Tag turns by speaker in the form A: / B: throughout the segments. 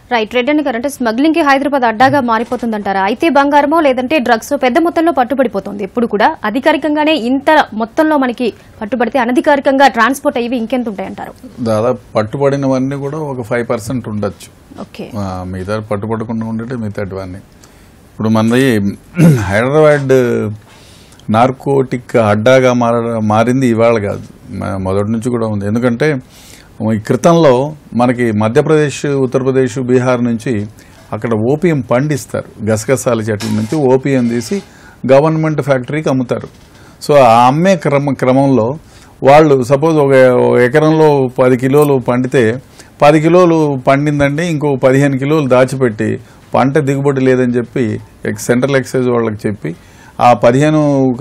A: Right red and గారు అంటే smuggling కి హైదరాబాద్ అడ్డాగా మారిపోతుందంటారా అయితే బంగారమో లేదంటే డ్రగ్స్ పెద్ద మొత్తంలో పట్టుబడిపోతుంది ఎప్పుడు కూడా అధికారికంగానే ఇంత మొత్తంలో మనకి పట్టుబడితే అనధికారికంగా ట్రాన్స్పోర్ట్ అయ్యి ఇంకెంత ఉంటాయంటారు
B: దాదాపు పట్టుబడినవన్నీ కూడా ఒక ఫైవ్ పర్సెంట్ ఉండొచ్చు
A: ఓకే
B: ఆ, మిగతా పట్టుబడకుండా ఉండేటి మిగతాటివన్నీ ఇప్పుడు మనది హైదరాబాద్ నార్కోటిక్ అడ్డాగా మార మారింది ఇవాళ కాదు మ- మొదటి నుంచి కూడా ఉంది ఎందుకంటే ఈ క్రితంలో మనకి మధ్యప్రదేశ్ ఉత్తరప్రదేశ్ బీహార్ నుంచి అక్కడ ఓపియం పండిస్తారు గసగసాల చెట్ల నుంచి ఓపియం తీసి గవర్నమెంట్ ఫ్యాక్టరీకి అమ్ముతారు సో ఆ అమ్మే క్రమ క్రమంలో వాళ్ళు సపోజ్ ఒక ఒక ఎకరంలో పది కిలోలు పండితే పది కిలోలు పండిందండి ఇంకో పదిహేను కిలోలు దాచిపెట్టి పంట దిగుబడి లేదని చెప్పి ఎక్స్- సెంట్రల్ ఎక్సైజ్ వాళ్ళకి చెప్పి ఆ పదిహేను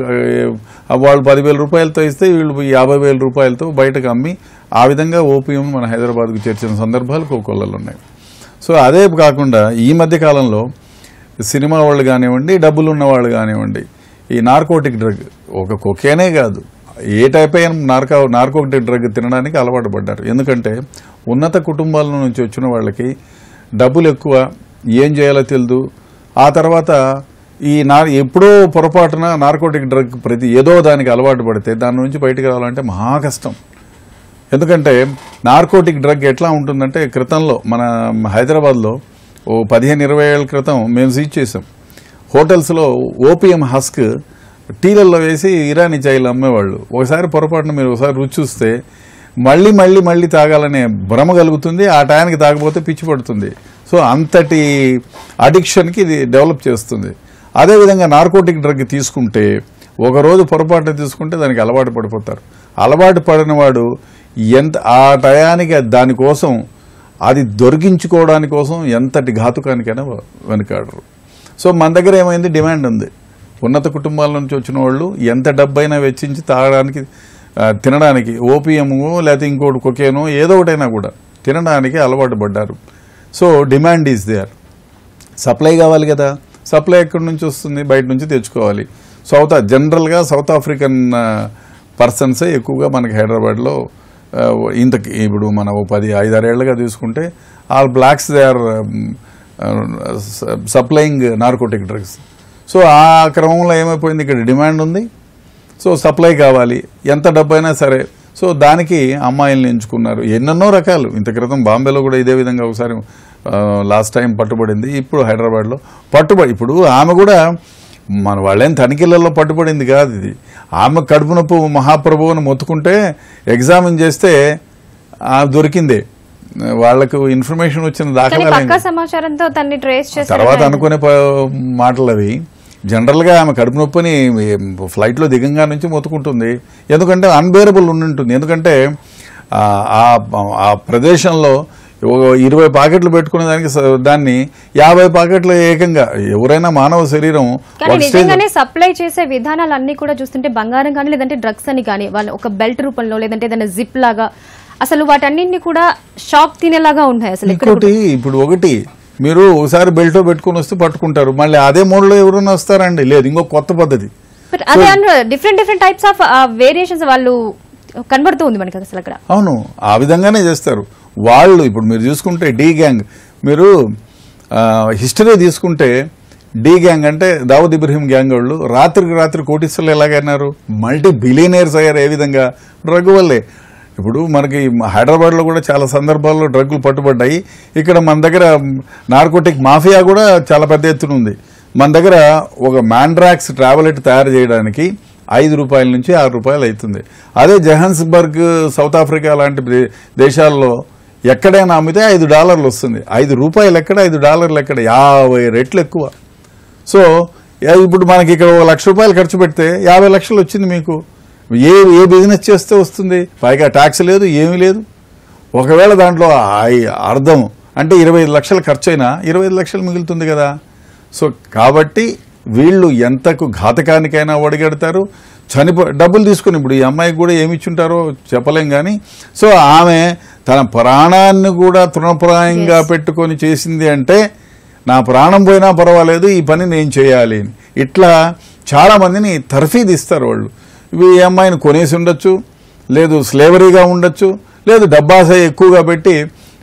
B: ఆ, వాళ్ళు పదివేల రూపాయలతో ఇస్తే వీళ్ళు యాభై వేల రూపాయలతో బయటకు అమ్మి ఆ విధంగా ఓపీఎం మన హైదరాబాద్కు చేర్చిన సందర్భాలు కోకొల్లలో ఉన్నాయి సో అదే కాకుండా ఈ మధ్య కాలంలో సినిమా వాళ్ళు కానివ్వండి డబ్బులు ఉన్న వాళ్ళు కానివ్వండి ఈ నార్కోటిక్ డ్రగ్ ఒక కొకేనే కాదు ఏ టైప్ అయిన నార్కో నార్కోటిక్ డ్రగ్ తినడానికి అలవాటు పడ్డారు ఎందుకంటే ఉన్నత కుటుంబాల నుంచి వచ్చిన వాళ్ళకి డబ్బులు ఎక్కువ ఏం చేయాలో తెలియదు ఆ తర్వాత ఈ నా ఎప్పుడో పొరపాటున నార్కోటిక్ డ్రగ్ ప్రతి ఏదో దానికి అలవాటు పడితే దాని నుంచి బయటకు రావాలంటే మహా కష్టం ఎందుకంటే నార్కోటిక్ డ్రగ్ ఎట్లా ఉంటుందంటే క్రితంలో మన హైదరాబాద్లో ఓ పదిహేను ఇరవై ఏళ్ళ క్రితం మేము సీజ్ చేసాం హోటల్స్లో ఓపిఎం హస్క్ టీలల్లో వేసి ఇరానీ చాయలు అమ్మేవాళ్ళు ఒకసారి పొరపాటున మీరు ఒకసారి రుచి చూస్తే మళ్ళీ మళ్ళీ మళ్ళీ తాగాలనే భ్రమ కలుగుతుంది ఆ టయానికి తాగపోతే పిచ్చి పడుతుంది సో అంతటి అడిక్షన్కి ఇది డెవలప్ చేస్తుంది అదేవిధంగా నార్కోటిక్ డ్రగ్ తీసుకుంటే ఒక రోజు పొరపాటున తీసుకుంటే దానికి అలవాటు పడిపోతారు అలవాటు పడిన వాడు ఎంత ఆ టయానికి దానికోసం అది దొరికించుకోవడానికి కోసం ఎంతటి ఘాతుకానికైనా వెనకాడరు సో మన దగ్గర ఏమైంది డిమాండ్ ఉంది ఉన్నత కుటుంబాల నుంచి వచ్చిన వాళ్ళు ఎంత డబ్బైనా వెచ్చించి తాగడానికి ఆ, తినడానికి ఓపియము లేకపోతే ఇంకోటి కొకేనో ఏదో ఒకటైనా కూడా తినడానికి అలవాటు పడ్డారు so demand is there supply కావాలి కదా సప్లై ఎక్కడి నుంచి వస్తుంది బయట నుంచి తెచ్చుకోవాలి సౌత్ జనరల్గా సౌత్ ఆఫ్రికన్ పర్సన్సే ఎక్కువగా మనకి హైదరాబాద్లో ఆ, ఇంతకి ఇప్పుడు మనం ఓ పది ఐదారేళ్లుగా తీసుకుంటే all blocks they are supplying narcotic drugs so ఆ క్రమంలో ఏమైపోయింది ఇక్కడ డిమాండ్ ఉంది సో సప్లై కావాలి ఎంత డబ్బైనా సరే సో దానికి అమ్మాయిల్ని ఎంచుకున్నారు ఎన్నెన్నో రకాలు ఇంత క్రితం బాంబేలో కూడా ఇదే విధంగా ఒకసారి లాస్ట్ టైం పట్టుబడింది ఇప్పుడు హైదరాబాద్లో పట్టుబడి ఇప్పుడు ఆమె కూడా మన వాళ్ళేం తనిఖీలలో పట్టుబడింది కాదు ఇది ఆమె కడుపు నొప్పి మహాప్రభువుని మొత్తుకుంటే ఎగ్జామిన్ చేస్తే ఆ దొరికిందే వాళ్ళకు ఇన్ఫర్మేషన్ వచ్చిన
A: కానీ
B: దాఖలా
A: పక్కా సమాచారంతో తన్ని ట్రేస్ చేసి
B: తర్వాత అనుకునే ప- మాటలు అవి జనరల్గా ఆమె కడుపు నొప్పిని ఫ్లైట్లో దిగంగా నుంచి మొత్తుకుంటుంది ఎందుకంటే అన్బేరబుల్ ఉంటుంది ఎందుకంటే ఆ, ఆ- ఆ ప్రదేశంలో ఓ ఇరవై పాకెట్లు పెట్టుకునే దానికి స- దాన్ని యాభై పాకెట్లు ఏకంగా ఎవరైనా మానవ శరీరం
A: కానీ
B: ఒక స్టేజ్
A: నిజంగానే సప్లై చేసే విధానాలు అన్ని కూడా చూస్తుంటే బంగారం కానీ లేదంటే డ్రగ్స్ అని కానీ వాళ్ళు ఒక బెల్ట్ రూపంలో లేదంటే ఏదైనా జిప్ లాగా అసలు వాటన్నింటినీ కూడా షాక్ తినేలాగా ఉన్నాయి అసలు ఇక్కడ
B: ఇంకోటి ఇప్పుడు ఒకటి మీరు ఒకసారి బెల్టో పెట్టుకుని వస్తే పట్టుకుంటారు మళ్ళీ అదే మోడ్లో ఎవరైనా వస్తారండి లేదు ఇంకో కొత్త పద్ధతి
A: బట్ అదే different different types of variations వాళ్ళు కనబడుతూ ఉంది మనకి అసలు అక్కడ
B: అవును ఆ విధంగానే చేస్తారు వాళ్ళు ఇప్పుడు మీరు చూసుకుంటే డి గ్యాంగ్ మీరు హిస్టరీ తీసుకుంటే డి గ్యాంగ్ అంటే దావుద్ ఇబ్రహీం గ్యాంగ్ వాళ్ళు రాత్రికి రాత్రి కోటీశ్వర్లు ఎలాగైనారు మల్టీ బిలియనీర్స్ అయ్యారు ఏ విధంగా డ్రగ్ వల్లే ఇప్పుడు మనకి హైదరాబాద్లో కూడా చాలా సందర్భాల్లో డ్రగ్లు పట్టుబడ్డాయి ఇక్కడ మన దగ్గర నార్కోటిక్ మాఫియా కూడా చాలా పెద్ద ఎత్తున ఉంది మన దగ్గర ఒక మ్యాండ్రాక్స్ ట్రావెలెట్ తయారు చేయడానికి ఐదు రూపాయల నుంచి ఆరు రూపాయలు అవుతుంది అదే జహాన్స్బర్గ్ సౌత్ ఆఫ్రికా లాంటి దే- దేశాల్లో ఎక్కడైనా అమ్మితే ఐదు డాలర్లు వస్తుంది ఐదు రూపాయలు ఎక్కడ ఐదు డాలర్లు ఎక్కడ యాభై రెట్లు ఎక్కువ సో ఏ- ఇప్పుడు మనకి ఇక్కడ ఒక లక్ష రూపాయలు ఖర్చు పెడితే యాభై లక్షలు వచ్చింది మీకు ఏ ఏ బిజినెస్ చేస్తే వస్తుంది పైగా ట్యాక్స్ లేదు ఏమీ లేదు ఒకవేళ దాంట్లో ఐ- అర్థం అంటే ఇరవై ఐదు లక్షలు ఖర్చు అయినా ఇరవై ఐదు లక్షలు మిగులుతుంది కదా సో కాబట్టి వీళ్ళు ఎంతకు ఘాతకానికైనా ఒడిగడతారు చనిపో డబ్బులు తీసుకుని ఇప్పుడు ఈ అమ్మాయికి కూడా ఏమి ఇచ్చుంటారో చెప్పలేం కానీ సో ఆమె తన ప్రాణాన్ని కూడా తృణప్రాయంగా పెట్టుకొని చేసింది అంటే నా ప్రాణం పోయినా పర్వాలేదు ఈ పని నేను చేయాలి అని. ఇట్లా చాలా మందిని తర్ఫీదు ఇస్తారు వాళ్ళు ఇవి ఈ అమ్మాయిని కొనేసి ఉండొచ్చు లేదు స్లేవరీగా ఉండొచ్చు లేదు డబ్బాస ఎక్కువగా పెట్టి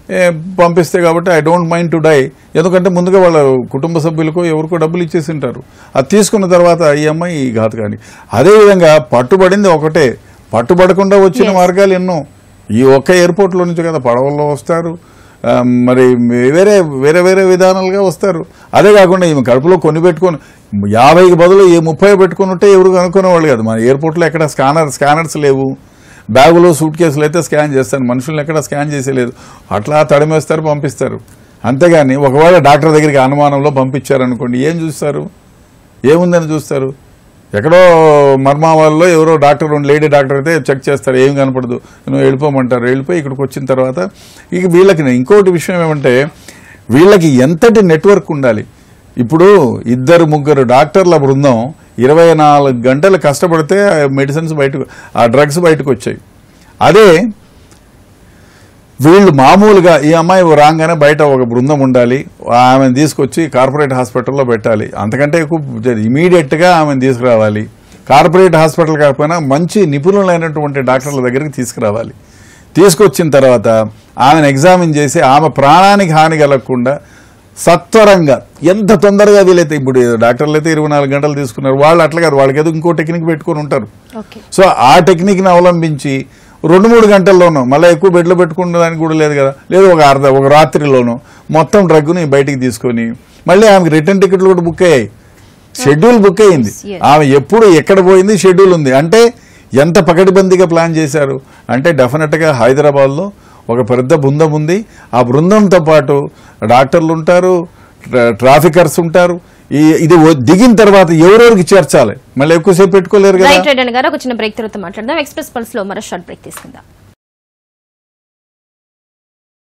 B: ఏ, పంపిస్తే కాబట్టి I don't mind to die ఎందుకంటే ముందుగా వాళ్ళ కుటుంబ సభ్యులకు ఎవరికో డబ్బులు ఇచ్చేసి ఉంటారు అది తీసుకున్న తర్వాత ఈ అమ్మాయి ఈ ఘాతకాని అదేవిధంగా పట్టుబడింది ఒకటే పట్టుబడకుండా వచ్చిన
A: Yes.
B: మార్గాలు ఎన్నో ఈ ఒక్క ఎయిర్పోర్ట్లో నుంచి కదా పడవల్లో వస్తారు ఆ, మరి వేరే వేరే వేరే విధానాలుగా వస్తారు అదే కాకుండా ఈమె కడుపులో కొని పెట్టుకొని యాభైకి బదులు ఏ ముప్పై పెట్టుకుని ఉంటే ఎవరు కనుక్కునేవాళ్ళు కాదు మన ఎయిర్పోర్ట్లో ఎక్కడ స్కానర్ స్కానర్స్ లేవు బ్యాగులో సూట్ కేసులు అయితే స్కాన్ చేస్తాను మనుషుల్ని ఎక్కడ స్కాన్ చేసేలేదు అట్లా తడిమేస్తారు పంపిస్తారు అంతేగాని ఒకవేళ డాక్టర్ దగ్గరికి అనుమానంలో పంపించారనుకోండి ఏం చూస్తారు ఏముందని చూస్తారు ఎక్కడో మర్మావాల్లో ఎవరో డాక్టర్ లేడీ డాక్టర్ అయితే చెక్ చేస్తారు ఏం కనపడదు నువ్వు వెళ్ళిపోమంటారు వెళ్ళిపోయి ఇక్కడికి వచ్చిన తర్వాత ఇక వీళ్ళకి ఇంకోటి విషయం ఏమంటే వీళ్ళకి ఎంతటి నెట్వర్క్ ఉండాలి ఇప్పుడు ఇద్దరు ముగ్గురు డాక్టర్ల బృందం ఇరవై నాలుగు గంటలు కష్టపడితే మెడిసిన్స్ బయటకు ఆ డ్రగ్స్ బయటకు వచ్చాయి అదే వీళ్ళు మామూలుగా ఈ అమ్మాయి రాగానే బయట ఒక బృందం ఉండాలి ఆమెను తీసుకొచ్చి కార్పొరేట్ హాస్పిటల్లో పెట్టాలి అంతకంటే ఎక్కువ ఇమీడియట్ గా ఆమెను తీసుకురావాలి కార్పొరేట్ హాస్పిటల్ కాకపోయినా మంచి నిపుణులైనటువంటి డాక్టర్ల దగ్గరికి తీసుకురావాలి తీసుకొచ్చిన తర్వాత ఆమెను ఎగ్జామిన్ చేసి ఆమె ప్రాణానికి హాని కలగకుండా సత్వరంగా ఎంత తొందరగా వీలైతే ఇప్పుడు డాక్టర్లు అయితే ఇరవై నాలుగు గంటలు తీసుకున్నారు వాళ్ళు అట్లా కాదు వాళ్ళకి ఏదో ఇంకో టెక్నిక్ పెట్టుకొని ఉంటారు
A: ఓకే
B: సో ఆ టెక్నిక్ని అవలంబించి రెండు మూడు గంటల్లోనూ మళ్ళీ ఎక్కువ బెడ్లో పెట్టుకునేదానికి కూడా లేదు కదా లేదు ఒక అర్ధ ఒక రాత్రిలోనూ మొత్తం డ్రగ్ని బయటికి తీసుకొని మళ్ళీ ఆమెకి రిటర్న్ టికెట్లు కూడా బుక్ అయ్యాయి షెడ్యూల్ బుక్ అయ్యింది
A: Yes, yes.
B: ఆమె ఎప్పుడు ఎక్కడ పోయింది షెడ్యూల్ ఉంది అంటే ఎంత పకడ్బందీగా ప్లాన్ చేశారు అంటే డెఫినెట్గా హైదరాబాద్లో ఒక పెద్ద బృందం ఉంది ఆ బృందంతో పాటు డాక్టర్లు ఉంటారు ట్రా- ట్రాఫికర్స్ ఉంటారు ఈ ఇది వ- దిగిన తర్వాత ఎవరెవరికి చేర్చాలి మళ్ళీ ఎక్కువసేపు పెట్టుకోలేరు కదా
A: రైట్ రెడ్డి గారు ఒక చిన్న బ్రేక్ తర్వాత మాట్లాడదాం ఎక్స్ప్రెస్ పల్స్ లో మరో షార్ట్ బ్రేక్ తీసుకుందాం